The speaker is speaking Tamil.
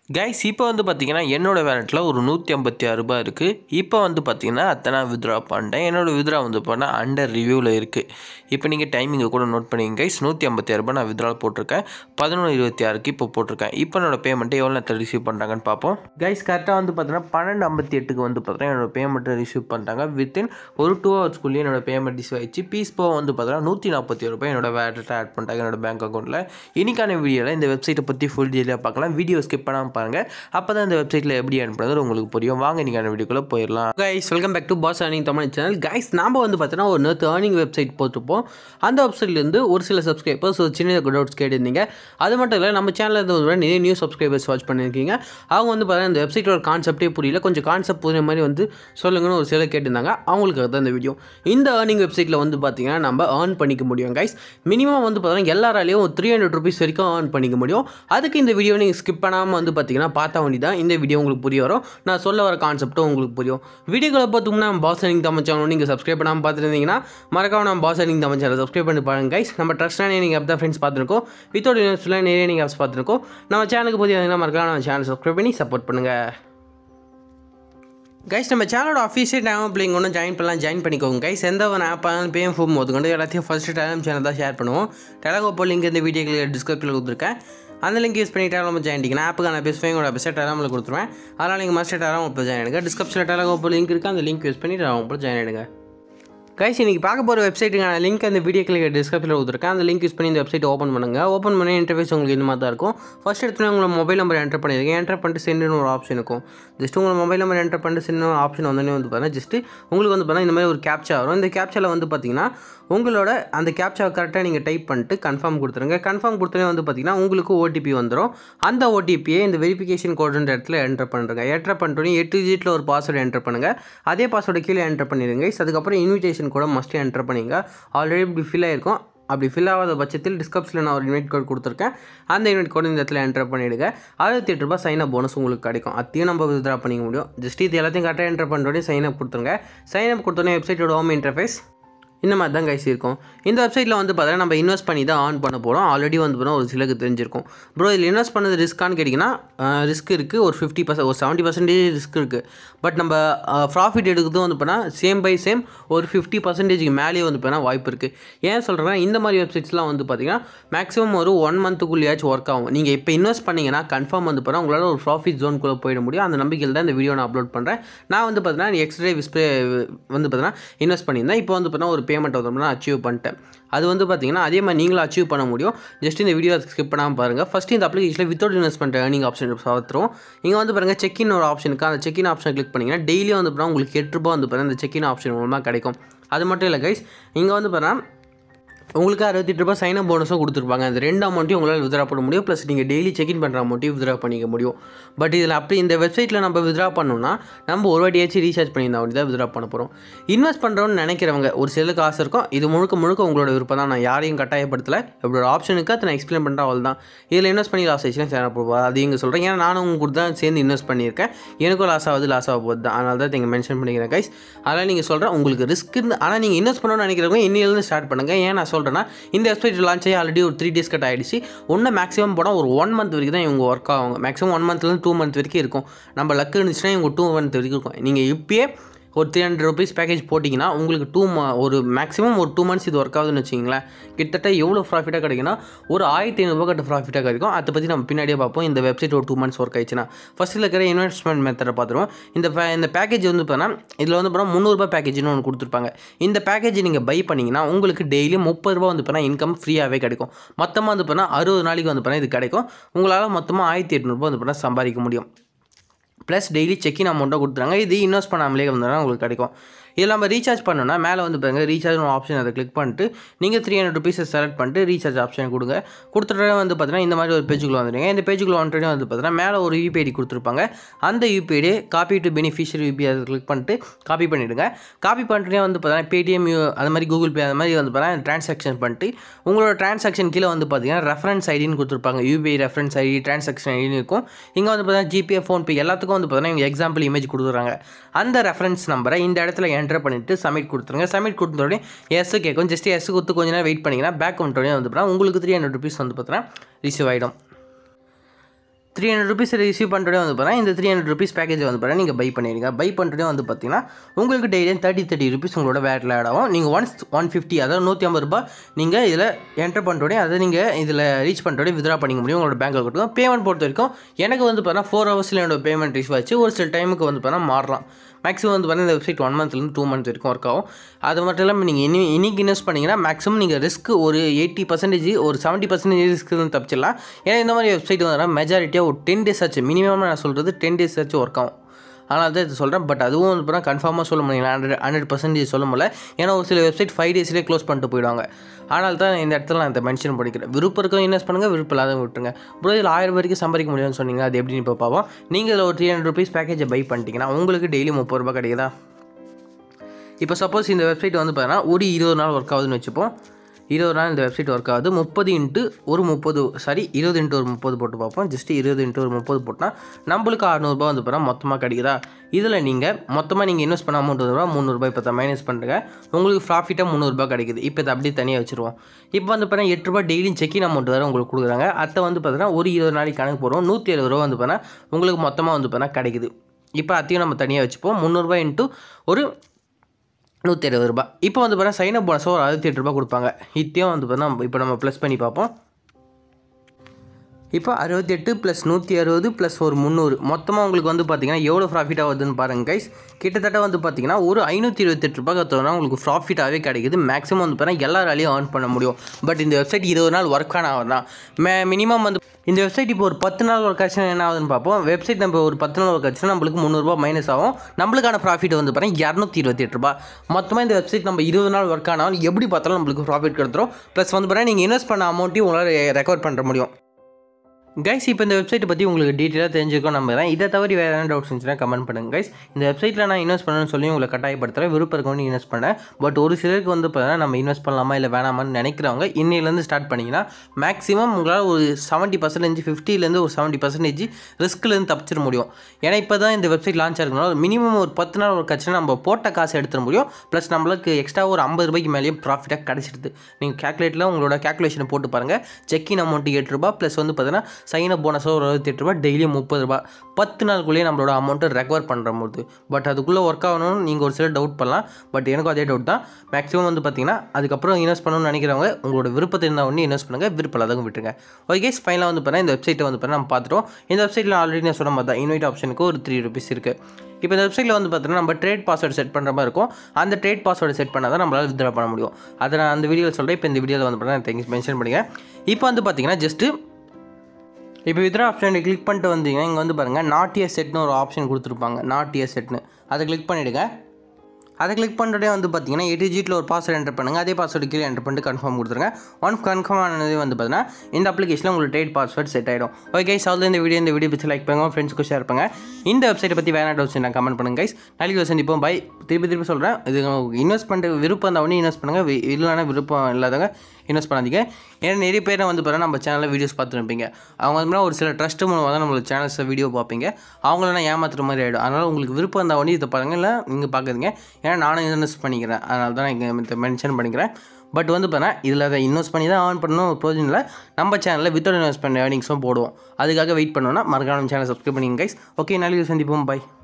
கைஸ் இப்போ வந்து பார்த்தீங்கன்னா என்னோட வேலெட்டில் ஒரு நூற்றி ஐம்பத்தி ஆறு ரூபாய் இருக்குது இப்போ வந்து பார்த்தீங்கன்னா அத்தனை வித்ரா பண்ணிட்டேன் என்னோட வித்ரா வந்து பண்ணால் அண்டர் ரிவ்யூவில் இருக்குது இப்போ நீங்கள் டைமிங்கை கூட நோட் பண்ணிங்க கைஸ் நூற்றி ஐம்பத்தி ஆறு ரூபாய் நான் வித்ரா போட்டிருக்கேன் பதினொன்று இருபத்தி ஆறுக்கு இப்போ போட்டிருக்கேன் இப்போ என்னோட பேமெண்ட்டை எவ்வளோ நேரத்தில் ரிசீவ் பண்ணுறாங்கன்னு பார்ப்போம் கைஸ் கரெக்டாக வந்து பார்த்தீங்கன்னா பன்னெண்டு ஐம்பத்தி எட்டுக்கு வந்து பார்த்தீங்கன்னா என்னோட பேமெண்ட்டை ரிசீவ் பண்ணிட்டாங்க வித்தின் ஒரு டூ ஹவர்ஸ்க்குள்ளேயே என்னோட பேமெண்ட் ரிசீவ் ஆயிடுச்சு பீஸ் போ வந்து பார்த்தீங்கன்னா நூற்றி நாற்பத்தி ரூபாய் என்னோட வேலெட்டில் ஆட் பண்ணிட்டாங்க என்னோட பேங்க் அக்கௌண்ட்டில் இன்னைக்கான வீடியோவில் இந்த வெப்சைட்டை பற்றி ஃபுல் டீலாக பார்க்கலாம் வீடியோ ஸ்கிப் பண்ணாமல் பாருங்கள் அப்போ தான் இந்த வெப்சைட்டில் எப்படி அனுப்புறது உங்களுக்கு புரியும் வாங்க இன்னைக்கான வீடியோக்குள்ளே போயிடலாம் guys welcome back to boss earning Tamil channel guys நாம வந்து பார்த்தீங்கன்னா ஒரு நேற்று ஏர்னிங் வெப்சைட் போட்டிருப்போம் அந்த வெப்சைட்லேருந்து ஒரு சில சப்ஸ்கிரைபர்ஸ் ஒரு சின்ன டவுட்ஸ் கேட்டிருந்தீங்க அது மட்டும் இல்லை நம்ம சேனலில் இருந்து ஒரு நிறைய நியூ சப்ஸ்கிரைபர்ஸ் வாட்ச் பண்ணியிருக்கீங்க அவங்க வந்து பார்த்தீங்கன்னா இந்த வெப்சைட்டோட கான்செப்டே புரியல கொஞ்சம் கான்செப்ட் புரியுற மாதிரி வந்து சொல்லுங்கன்னு ஒரு சிலர் கேட்டிருந்தாங்க அவங்களுக்காக தான் இந்த வீடியோ இந்த ஏர்னிங் வெப்சைட்டில் வந்து பார்த்தீங்கன்னா நம்ம ஏர்ன் பண்ணிக்க முடியும் கைஸ் மினிமம் வந்து பார்த்தீங்கன்னா எல்லாராலையும் ஒரு த்ரீ ஹண்ட்ரட் ருபீஸ் வரைக்கும் ஏர்ன் பண்ணிக்க முடியும் அதுக்கு இந்த வீடியோ நீங்கள் ஸ்கிப் பண்ணாமல் வந்து பார்த்தீங்கன்னா பார்த்தா வேண்டி தான் இந்த வீடியோ உங்களுக்கு புரிய வரும் நான் சொல்ல வர கான்செப்ட்டும் உங்களுக்கு புரியும் வீடியோக்களை பார்த்தோம்னா நம்ம பாஸ் அனிங் தமிழ் சேனல் நீங்கள் சப்ஸ்கிரைப் பண்ணாமல் பார்த்துருந்தீங்கன்னா மறக்காம நம்ம பாஸ் அனிங் தமிழ் சேனல் சப்ஸ்கிரைப் பண்ணி பாருங்க கைஸ் நம்ம ட்ரஸ்டான நீங்கள் அப்போ தான் ஃப்ரெண்ட்ஸ் பார்த்துருக்கோம் வித்தவுட் யூனிவர்ஸில் நிறைய நீங்கள் ஆப்ஸ் பார்த்துருக்கோம் நம்ம சேனலுக்கு புதிய வந்தீங்கன்னா மறக்காம நம்ம சேனல் சப்ஸ்கிரைப் பண்ணி சப்போர்ட் பண்ணுங்கள் கைஸ் நம்ம சேனலோட அஃபீஷியல் டேம் பிள்ளைங்க ஒன்றும் ஜாயின் பண்ணலாம் ஜாயின் பண்ணிக்கோங்க கைஸ் எந்த ஒரு ஆப் ஆனாலும் பேம் ஃபோம் கொண்டு எல்லாத்தையும் ஃபஸ்ட்டு டேலம் சேனல் தான் ஷேர் பண்ணுவோம் டெலகோப்போ லிங்க் இந்த வீடியோக்கு டிஸ்கிரிப்ஷனில் கொடுத்துருக்கேன் அந்த லிங்க் யூஸ் பண்ணி டெலாம் ஜாயின் பண்ணிக்கலாம் ஆப்புக்கான பெஸ்ட் உங்களோட பெஸ்ட் டெலாமில் கொடுத்துருவேன் அதனால் நீங்கள் மஸ்ட் டெலாம் இப்போ ஜாயின் எடுங்க டிஸ்கிரிப்ஷனில் டெலகோப்போ லிங்க் இருக்குது அந்த லிங்க் யூஸ் பண்ணி டெலாம் ஜாயின் எடுங்க கைஸ் இன்றைக்கி பார்க்க போகிற வெப்சைட்டுக்கான லிங்க் அந்த வீடியோக்கு டிஸ்கிரிப்ஷனில் கொடுத்துருக்கேன் அந்த லிங்க் யூஸ் பண்ணி இந்த வெப்சைட் ஓப்பன் பண்ணுங்கள் ஓப்பன் பண்ணி இன்டர்ஃபேஸ் உங்களுக்கு இந்த மாதிரி தான் இருக்கும் ஃபஸ்ட் எடுத்து உங்களோட மொபைல் நம்பர் என்டர் பண்ணியிருக்கேன் என்டர் பண்ணிட்டு சென்டுன்னு ஒரு ஆப்ஷன் இருக்கும் ஜஸ்ட் உங்களோட மொபைல் நம்பர் என்டர் பண்ணிட்டு சென்ட் ஒரு ஆப்ஷன் வந்தோடனே வந்து பார்த்தீங்கன்னா ஜஸ்ட் உங்களுக்கு வந்து பார்த்தீங்கன்னா இந்த மாதிரி ஒரு கேப்ச்சா வரும் இந்த கேப்ச்சாவில் வந்து பார்த்தீங்கன்னா உங்களோட அந்த கேப்ச்சாவை கரெக்டாக நீங்கள் டைப் பண்ணிட்டு கன்ஃபார்ம் கொடுத்துருங்க கன்ஃபார்ம் கொடுத்தோன்னே வந்து பார்த்தீங்கன்னா உங்களுக்கு ஓடிபி வந்துடும் அந்த ஓடிபியை இந்த வெரிஃபிகேஷன் கோடுன்ற இடத்துல என்டர் பண்ணுறங்க என்டர் பண்ணிட்டோன்னே எட்டு டிஜிட்டில் ஒரு பாஸ்வேர்டு என்டர் பண்ணுங்கள் அதே பாஸ்வேர்டு கீழே என்டர் பண்ணிடுங்க அதுக்கப்புறம் இன்விடேஷன் கூட மஸ்ட் என்டர் பண்ணிங்க ஆல்ரெடி இப்படி ஃபில் ஆயிருக்கும் அப்படி ஃபில் ஆகாத பட்சத்தில் டிஸ்கிரிப்ஷனில் நான் ஒரு இன்வைட் கோட் கொடுத்துருக்கேன் அந்த இன்வைட் கோட் இந்த இடத்துல என்டர் பண்ணிவிடுங்க அறுபத்தி எட்டு ரூபாய் சைன் அப் போனஸ் உங்களுக்கு கிடைக்கும் அதையும் நம்ம வித்ரா பண்ணிக்க முடியும் ஜஸ்ட் இது எல்லாத்தையும் கரெக்டாக என்டர் பண்ணுறோடனே சைன் அப் கொடுத்துருங்க சைன் அப் கொடுத்தோடனே வெப்சைட்டோட ஹோம் இன்டர்ஃபேஸ் இந்த மாதிரி தான் கைஸ் இருக்கும் இந்த வெப்சைட்டில் வந்து பார்த்தீங்கன்னா நம்ம இன்வெஸ்ட் பண்ணி தான் ஆன் பண்ண போகிறோம் ஆல்ரெடி வந்து பார்த்தீங்கன்னா ஒரு சிலருக்கு தெரிஞ்சிருக்கும் ப்ரோ இதில் இன்வெஸ்ட் பண்ணது ரிஸ்க்கான்னு கேட்டிங்கன்னா ரிஸ்க் இருக்குது ஒரு ஃபிஃப்டி பர்சன்ட் ஒரு செவன்ட்டி பர்சன்டேஜ் ரிஸ்க் இருக்குது பட் நம்ம ப்ராஃபிட் எடுக்கிறதும் வந்து பார்த்தீங்கன்னா சேம் பை சேம் ஒரு ஃபிஃப்டி பர்சன்டேஜ்க்கு மேலேயே வந்து பார்த்தீங்கன்னா வாய்ப்பு இருக்குது ஏன் சொல்கிறேன்னா இந்த மாதிரி வெப்சைட்ஸ்லாம் வந்து பார்த்தீங்கன்னா மேக்ஸிமம் ஒரு ஒன் மந்த்துக்குள்ளேயாச்சும் ஒர்க் ஆகும் நீங்கள் இப்போ இன்வெஸ்ட் பண்ணிங்கன்னா கன்ஃபார்ம் வந்து பார்த்தா உங்களால் ஒரு ப்ராஃபிட் ஜோனுக்குள்ளே போயிட முடியும் அந்த நம்பிக்கையில் தான் இந்த வீடியோ நான் அப்லோட் பண்ணுறேன் நான் வந்து பார்த்தீங்கன்னா எக்ஸ்ட்ரே விஸ்பே வந்து பார்த்தீங்கன்னா இன்வெஸ்ட் பண்ணியிருந்தேன் இப்போ வந்து பார்த்தீங்கன்னா ஒரு பேமெண்ட் வந்து நான் அச்சீவ் பண்ணிட்டேன் அது வந்து பார்த்தீங்கன்னா அதே மாதிரி நீங்களும் அச்சீவ் பண்ண முடியும் ஜஸ்ட் இந்த வீடியோ ஸ்கிப் பண்ணாமல் பாருங்கள் ஃபஸ்ட்டு இந்த அப்ளிகேஷனில் வித்தவுட் இன்வெஸ்ட்மெண்ட் ஏர்னிங் ஆப்ஷன் பார்த்துருவோம் இங்கே வந்து பாருங்கள் செக்இன் ஒரு ஆப்ஷனுக்கு அந்த செக்இன் ஆப்ஷன் கிளிக் பண்ணிங்கன்னா டெய்லியும் வந்து பார்த்தீங்கன்னா உங்களுக்கு எட்டு ரூபா வந்து பார்த்தீங்கன்னா இந்த செக்இன் ஆப்ஷன் மூலமாக கிடைக்கும் அது மட்டும் இல்லை கைஸ் இங்கே வந்து பார்த்தீங்கன்னா உங்களுக்கு அறுபத்தெட்டு ரூபாய் சைன் அப் போனஸும் கொடுத்துருப்பாங்க அந்த ரெண்டு அமௌண்ட்டையும் உங்களால் வித்ரா பண்ண முடியும் ப்ளஸ் நீங்கள் டெய்லி செக்இன் பண்ணுற அமௌண்ட்டையும் வித்ரா பண்ணிக்க முடியும் பட் இதில் அப்படி இந்த வெப்சைட்டில் நம்ம வித்ரா பண்ணோம்னா நம்ம ஒரு வாட்டியாச்சும் ரீசார்ஜ் பண்ணியிருந்தா அப்படி தான் வித்ரா பண்ண போகிறோம் இன்வெஸ்ட் பண்ணுறோன்னு நினைக்கிறவங்க ஒரு சிலருக்கு ஆசை இருக்கும் இது முழுக்க முழுக்க உங்களோட விருப்பம் தான் நான் யாரையும் கட்டாயப்படுத்தலை இப்படி ஒரு ஆப்ஷனுக்கு அதை நான் எக்ஸ்பிளைன் பண்ணுறேன் அவள் தான் இதில் இன்வெஸ்ட் பண்ணி லாஸ் ஆயிடுச்சுன்னா சேனல் போடுவா அது இங்கே சொல்கிறேன் ஏன்னா நானும் உங்க கூட தான் சேர்ந்து இன்வெஸ்ட் பண்ணியிருக்கேன் எனக்கும் லாஸ் ஆகுது லாஸ் ஆக போகுது தான் அதனால தான் இங்கே மென்ஷன் பண்ணிக்கிறேன் கைஸ் அதனால் நீங்கள் சொல்கிறேன் உங்களுக்கு ரிஸ்க் இருந்து ஆனால் நீங்கள் இன்வெஸ்ட் பண்ணணும்னு நினைக்கிறவங்க இன்னிலேருந்து ஸ்டார்ட் பண்ணுங்கள் ஏன் நான் சொல்கிறேன்னா இந்த வெப்சைட் லான்ச் ஆகி ஆல்ரெடி ஒரு த்ரீ டேஸ் கட் ஆகிடுச்சு ஒன்று மேக்ஸிமம் போனால் ஒரு ஒன் மந்த் வரைக்கும் தான் இவங்க ஒர்க் ஆகும் மேக்ஸிமம் ஒன் மந்த்லேருந்து டூ மந்த் வரைக்கும் இருக்கும் நம்ம லக்கு இருந்துச்சுன்னா இவங்க டூ மந்த் வரைக்கும் இருக்கும் நீங்கள் இப்பயே ஒரு த்ரீ ஹண்ட்ரட் ருபீஸ் பேக்கேஜ் போட்டிங்கன்னா உங்களுக்கு டூ ம ஒரு மேக்ஸிமம் ஒரு டூ மந்த்ஸ் இது ஒர்க் ஆகுதுன்னு வச்சிங்களேன் கிட்டத்தட்ட எவ்வளோ ப்ராஃபிட்டாக கிடைக்குன்னா ஒரு ஆயிரத்தி ஐநூறுபா கிட்ட ப்ராஃபிட்டாக கிடைக்கும் அதை பற்றி நம்ம பின்னாடியே பார்ப்போம் இந்த வெப்சைட் ஒரு டூ மந்த்ஸ் ஒர்க் ஆயிடுச்சுன்னா ஃபஸ்ட்டில் இருக்கிற இன்வெஸ்ட்மெண்ட் மெத்தடை பார்த்துருவோம் இந்த பே- இந்த பேக்கேஜ் வந்து பார்த்தீங்கன்னா இதில் வந்து பார்த்தா முந்நூறுபா பேக்கேஜ்னு ஒன்று கொடுத்துருப்பாங்க இந்த பேக்கேஜ் நீங்கள் பை பண்ணிங்கன்னா உங்களுக்கு டெய்லி முப்பது ரூபா வந்து பார்த்தா இன்கம் ஃப்ரீயாகவே கிடைக்கும் மொத்தமாக வந்து பார்த்தா அறுபது நாளைக்கு வந்து பார்த்தா இது கிடைக்கும் உங்களால் மொத்தமாக ஆயிரத்தி எட்நூறுபா வந்து பார்த்தா சம்பாதிக்க முடியும் ப்ளஸ் டெய்லி செக்கின் அமௌண்ட்டும் கொடுத்துறாங்க இது இன்வெஸ்ட் பண்ணாமலே வந்தோம்னா உங்களுக்கு கிடைக்கும் இதில் நம்ம ரீசார்ஜ் பண்ணோன்னா மேலே வந்து பாருங்க ரீசார்ஜ் ஆப்ஷன் அதை கிளிக் பண்ணிட்டு நீங்கள் த்ரீ ஹண்ட்ரட் ருபீஸை செலக்ட் பண்ணிட்டு ரீசார்ஜ் ஆப்ஷன் கொடுங்க கொடுத்துட்டு வந்து பார்த்தீங்கன்னா இந்த மாதிரி ஒரு பேஜுக்குள்ள வந்துடுங்க இந்த பேஜுக்குள்ள வந்துட்டு வந்து பார்த்தீங்கன்னா மேலே ஒரு யூபிஐடி கொடுத்துருப்பாங்க அந்த UPI ID copy to beneficiary UPI அதை கிளிக் பண்ணிட்டு காப்பி பண்ணிவிடுங்க காப்பி பண்ணிட்டு வந்து பார்த்தீங்கன்னா பேடிஎம் அது மாதிரி கூகுள் பே அது மாதிரி வந்து பார்த்தீங்கன்னா ட்ரான்சாக்ஷன் பண்ணிட்டு உங்களோட ட்ரான்சாக்ஷன் கீழே வந்து பார்த்தீங்கன்னா ரெஃபரன்ஸ் ஐடின்னு கொடுத்துருப்பாங்க யூபிஐ ரெஃபரன்ஸ் ஐடி ட்ரான்சாக்ஷன் ஐடின்னு இருக்கும் இங்கே வந்து பார்த்தீங்கன்னா ஜிபே ஃபோன்பே எல்லாத்துக்கும் வந்து பார்த்தீங்கன்னா இவங்க எக்ஸாம்பிள் இமேஜ் கொடுத்துறாங்க அந்த ரெஃபரன்ஸ் நம்பரை இந்த இடத்துல என்டர் பண்ணிவிட்டு சப்மிட் கொடுத்துருங்க சப்மிட் கொடுத்த உடனே எஸ் கேட்கும் ஜஸ்ட் எஸ் கொடுத்து கொஞ்ச நேரம் வெயிட் பண்ணிங்கன்னா பேக் வந்துட்டோடனே வந்து பார்த்தீங்கன்னா உங்களுக்கு த்ரீ ஹண்ட்ரட் ருபீஸ் வந்து பார்த்தீங்கன்னா ரிசீவ் ஆகிடும் த்ரீ ஹண்ட்ரட் ருபீஸ் ரிசீவ் பண்ணுறதே வந்து பார்த்தீங்கன்னா இந்த த்ரீ ஹண்ட்ரட் ருபீஸ் பேக்கேஜ் வந்து பார்த்தீங்கன்னா நீங்கள் பை பண்ணிடுங்க பை பண்ணுறதே வந்து பார்த்தீங்கன்னா உங்களுக்கு டெய்லியும் தேர்ட்டி தேர்ட்டி ருபீஸ் உங்களோட வேட்டில் ஆட் ஆகும் நீங்கள் ஒன்ஸ் ஒன் ஃபிஃப்டி அதாவது நூற்றி ஐம்பது ரூபாய் நீங்கள் இதில் என்டர் பண்ணுறோடே அதை நீங்கள் இதில் ரீச் பண்ணுறோடே வித்ரா பண்ணிக்க முடியும் உங்களோட பேங்க் அக்கௌண்ட்டுக்கும் பேமெண்ட் பொறுத்த வரைக்கும் எனக்கு வந்து பார்த்தீங்கன்னா ஃபோர் ஹவர்ஸில் என்னோட பேமெண்ட் ரீச் ஆச்சு ஒரு சில டைமுக்கு வந்து பார்த்தீங்கன்னா மாறலாம் மேக்ஸிமம் வந்து பார்த்தீங்கன்னா இந்த வெப்சைட் ஒன் மந்த்லேருந்து டூ மந்த் வரைக்கும் ஒர்க் ஆகும் அது மட்டும் இல்லாமல் நீங்கள் இனி இன்னைக்கு இன்வெஸ்ட் பண்ணிங்கன்னா மேக்ஸிமம் நீங்கள் ரிஸ்க் ஒரு எயிட்டி பர்சன்டேஜ் ஒரு செவன்ட்டி பர்சன்டேஜ் ரிஸ்க் தப்பிச்சிடலாம் ஏன்னா இந்த மாதிரி வெப்சைட் வந்து மெஜாரிட்டியாக ஒரு டென் டேஸ் ஆச்சு மினிமம் நான் சொல்கிறது டென் டேஸ் ஆச்சு ஒர்க் ஆகும் ஆனால் தான் இது சொல்கிறேன் பட் அதுவும் வந்து பார்த்தா கன்ஃபார்மாக சொல்ல முடியல ஹண்ட்ரட் ஹண்ட்ரட் பர்சன்டேஜ் சொல்ல முடியல ஏன்னா ஒரு சில வெப்சைட் ஃபைவ் டேஸ்லேயே க்ளோஸ் பண்ணிட்டு போயிடுவாங்க ஆனால் தான் இந்த இடத்துல நான் இதை மென்ஷன் பண்ணிக்கிறேன் விருப்பம் இருக்கும் இன்வெஸ்ட் பண்ணுங்கள் விருப்பம் இல்லாத விட்டுருங்க ப்ரோ இதில் ஆயிரம் வரைக்கும் சம்பாதிக்க முடியும்னு சொன்னீங்க அது எப்படின்னு இப்போ பார்ப்போம் நீங்கள் இதில் ஒரு த்ரீ ஹண்ட்ரட் ருபீஸ் பேக்கேஜை பை பண்ணிட்டீங்கன்னா உங்களுக்கு டெய்லி முப்பது ரூபாய் கிடைக்குதா இப்போ சப்போஸ் இந்த வெப்சைட் வந்து பார்த்தீங்கன்னா ஒரு இருபது நாள் ஒர்க் ஆகுதுன்னு வச்சுப்போம் இருபது நாள் இந்த வெப்சைட் ஒர்க் ஆகுது முப்பது இன்ட்டு ஒரு முப்பது சாரி இருபது இன்ட்டு ஒரு முப்பது போட்டு பார்ப்போம் ஜஸ்ட் இருபது இன்ட்டு ஒரு முப்பது போட்டால் நம்மளுக்கு அறநூறுபா வந்து பார்த்தா மொத்தமாக கிடைக்குதா இதில் நீங்கள் மொத்தமாக நீங்கள் இன்வெஸ்ட் பண்ண அமௌண்ட் வந்து முந்நூறுபா இப்போ மைனஸ் பண்ணுறங்க உங்களுக்கு ப்ராஃபிட்டாக முந்நூறுபா கிடைக்குது இப்போ இதை அப்படியே தனியாக வச்சுருவோம் இப்போ வந்து பார்த்தீங்கன்னா எட்டு ரூபா டெய்லியும் செக்கின் அமௌண்ட் வேறு உங்களுக்கு கொடுக்குறாங்க அதை வந்து பார்த்தீங்கன்னா ஒரு இருபது நாளைக்கு கணக்கு போடுவோம் நூற்றி எழுபது ரூபா வந்து பார்த்தீங்கன்னா உங்களுக்கு மொத்தமாக வந்து பார்த்தீங்கன்னா கிடைக்குது இப்போ அதையும் நம்ம தனியாக வச்சுப்போம் முந்நூறுபா இன்ட்டு ஒரு நூற்றி இருபது ரூபாய் இப்போ வந்து பார்த்தா சைன் அப் போனஸோ ஒரு அறுபத்தி எட்டு ரூபா கொடுப்பாங்க இத்தையும் வந்து பார்த்தா இப்போ நம்ம ப்ளஸ் பண்ணி பார்ப்போம் இப்போ அறுபத்தெட்டு ப்ளஸ் நூற்றி அறுபது ப்ளஸ் ஒரு முந்நூறு மொத்தமாக உங்களுக்கு வந்து பார்த்தீங்கன்னா எவ்வளோ ப்ராஃபிட் ஆகுதுன்னு பாருங்கள் கைஸ் கிட்டத்தட்ட வந்து பார்த்தீங்கன்னா ஒரு ஐநூற்றி இருபத்தெட்டு ரூபாய் கற்றுனா உங்களுக்கு ப்ராஃபிட்டாகவே கிடைக்குது மேக்ஸிமம் வந்து பார்த்தீங்கன்னா எல்லாராலையும் ஏர்ன் பண்ண முடியும் பட் இந்த வெப்சைட் இருபது நாள் ஒர்க் ஆன தான் மே மினிமம் வந்து இந்த வெப்சைட் இப்போ ஒரு பத்து நாள் ஒர்க் ஆச்சுன்னா என்ன ஆகுதுன்னு பார்ப்போம் வெப்சைட் நம்ம ஒரு பத்து நாள் ஒர்க் ஆச்சுன்னா நம்மளுக்கு முந்நூறுரூவா மைனஸ் ஆகும் நம்மளுக்கான ப்ராஃபிட் வந்து பார்த்தீங்கன்னா இரநூத்தி இருபத்தி எட்டு ரூபா மொத்தமாக இந்த வெப்சைட் நம்ம இருபது நாள் ஒர்க் ஆனாலும் எப்படி பார்த்தாலும் நம்மளுக்கு ப்ராஃபிட் கிடைச்சிரும் ப்ளஸ் வந்து பார்த்தீங்கன்னா நீங்கள் இன்வெஸ்ட் பண்ண அமௌண்ட்டையும் உங்களால் ரெக்கவர் பண்ணுற முடியும் கைஸ் இப்போ இந்த வெப்சைட்டை பற்றி உங்களுக்கு டீட்டெயிலாக தெரிஞ்சுக்கோ நம்புறேன் இதை தவிர வேறு எதனா டவுட்ஸ் இருந்துச்சுன்னா கமெண்ட் பண்ணுங்கள் கைஸ் இந்த வெப்சைட்டில் நான் இன்வெஸ்ட் பண்ணணும்னு சொல்லி உங்களை கட்டாயப்படுத்துகிறேன் விருப்பம் இருக்கவங்க இன்வெஸ்ட் பண்ணேன் பட் ஒரு சிலருக்கு வந்து பார்த்தீங்கன்னா நம்ம இன்வெஸ்ட் பண்ணலாமா இல்லை வேணாமான்னு நினைக்கிறவங்க இன்னிலேருந்து ஸ்டார்ட் பண்ணிங்கன்னா மேக்ஸிமம் உங்களால் ஒரு செவன்ட்டி பர்சன்டேஜ் ஃபிஃப்டிலேருந்து ஒரு செவன்ட்டி பர்சன்டேஜ் ரிஸ்க்லேருந்து தப்பிச்சிட முடியும் ஏன்னா இப்போ தான் இந்த வெப்சைட் லான்ச் ஆகிறதுனால மினிமம் ஒரு பத்து நாள் ஒரு கட்சினா நம்ம போட்ட காசு எடுத்துட முடியும் ப்ளஸ் நம்மளுக்கு எக்ஸ்ட்ரா ஒரு ஐம்பது ரூபாய்க்கு மேலேயும் ப்ராஃபிட்டாக கிடச்சிடுது நீங்கள் கேல்குலேட்டில் உங்களோட கேல்குலேஷனை போட்டு பாருங்கள் செக்கின் அமௌண்ட் எட்டு ரூபா ப்ளஸ் வந்து பார்த்தீங்கன்னா சைன் அப் போனஸோ ஒரு அறுபத்தெட்டு ரூபா டெய்லியும் முப்பது ரூபா பத்து நாளுக்குள்ளேயே நம்மளோட அமௌண்ட்டை ரெக்கவர் பண்ணுற போது பட் அதுக்குள்ளே ஒர்க் ஆகணும்னு நீங்கள் ஒரு சில டவுட் பண்ணலாம் பட் எனக்கும் அதே டவுட் தான் மேக்ஸிமம் வந்து பார்த்தீங்கன்னா அதுக்கப்புறம் இன்வெஸ்ட் பண்ணணும்னு நினைக்கிறவங்க உங்களோட விருப்பத்தை இருந்தால் ஒன்று இன்வெஸ்ட் பண்ணுங்கள் விருப்பம் இல்லாதவங்க விட்டுருங்க ஓகே ஃபைனலாக வந்து பார்த்தீங்கன்னா இந்த வெப்சைட்டை வந்து பார்த்தீங்கன்னா நம்ம பார்த்துட்டோம் இந்த வெப்சைட்டில் ஆல்ரெடி நான் சொன்ன மாதிரி தான் இன்வைட் ஆப்ஷனுக்கு ஒரு த்ரீ ருபீஸ் இருக்குது இப்போ இந்த வெப்சைட்டில் வந்து பார்த்தீங்கன்னா நம்ம ட்ரேட் பாஸ்வேர்டு செட் பண்ணுற மாதிரி இருக்கும் அந்த ட்ரேட் பாஸ்வேர்டு செட் பண்ணால் தான் நம்மளால் வித்ரா பண்ண முடியும் அதை நான் அந்த வீடியோவில் சொல்கிறேன் இப்போ இந்த வீடியோவில் வந்து பார்த்தீங்கன்னா மென்ஷன் பண்ணிங்க இப்போ வந்து பார்த்தீங்கன்னா ஜஸ்ட்டு இப்போ வித்ரா ஆப்ஷனை கிளிக் பண்ணிட்டு வந்தீங்கன்னா இங்கே வந்து பாருங்கள் நாட்டிய செட்னு ஒரு ஆப்ஷன் கொடுத்துருப்பாங்க நாட்டிய செட்னு அதை கிளிக் பண்ணிவிடுங்க அதை கிளிக் பண்ணுறதே வந்து பார்த்தீங்கன்னா எட்டு ஜீட்டில் ஒரு பாஸ்வேர்டு என்டர் பண்ணுங்கள் அதே பாஸ்வேர்டு கீழே என்டர் பண்ணிட்டு கன்ஃபார்ம் கொடுத்துருங்க ஒன்ஸ் கன்ஃபார்ம் ஆனது வந்து பார்த்தீங்கன்னா இந்த அப்ளிகேஷனில் உங்களுக்கு ட்ரேட் பாஸ்வேர்ட் செட் ஆகிடும் ஓகே கைஸ் அவ்வளோ இந்த வீடியோ இந்த வீடியோ பற்றி லைக் பண்ணுங்க ஃப்ரெண்ட்ஸ்க்கு ஷேர் பண்ணுங்க இந்த வெப்சைட்டை பற்றி வேணா டவுட்ஸ் நான் கமெண்ட் பண்ணுங்க கைஸ் நாளைக்கு சந்திப்போம் பை திருப்பி திருப்பி சொல்கிறேன் இது இன்வெஸ்ட் பண்ணுற விருப்பம் இருந்தால் ஒன்று இன்வெஸ்ட் பண்ணுங்கள் வி- இல்லைன்னா விருப்பம் இல்லாதவங்க இன்வெஸ்ட் பண்ணாதீங்க ஏன்னா நிறைய பேர் வந்து பார்த்தீங்கன்னா நம்ம சேனலில் வீடியோஸ் பார்த்துருப்பீங்க அவங்க வந்து ஒரு சில ட்ரஸ்ட் மூலமாக தான் நம்மளோட சேனல்ஸில் வீடியோ பார்ப்பீங்க அவங்களெல்லாம் ஏமாத்துற மாதிரி ஆகிடும் அதனால் உங்களுக்கு விருப்பம் இருந்தால் ஒன்று இதை பாருங்கள் இல்லை நீங்கள் பார்க்குறீங்க ஏன்னா நானும் இன்வெஸ்ட் பண்ணிக்கிறேன் அதனால தான் இங்கே மென்ஷன் பண்ணிக்கிறேன் பட் வந்து பார்த்தா இதில் அதை இன்வெஸ்ட் பண்ணி தான் ஆன் பண்ணணும் ஒரு ப்ரோஜனம் இல்லை நம்ம சேனலில் வித்தவுட் இன்வெஸ்ட் பண்ண ஏர்னிங்ஸும் போடுவோம் அதுக்காக வெயிட் பண்ணோன்னா மறக்காம சேனல் சப்ஸ்கிரைப் பண்ணிங்க கைஸ் ஓகே நாளைக்கு சந்திப்போம் பை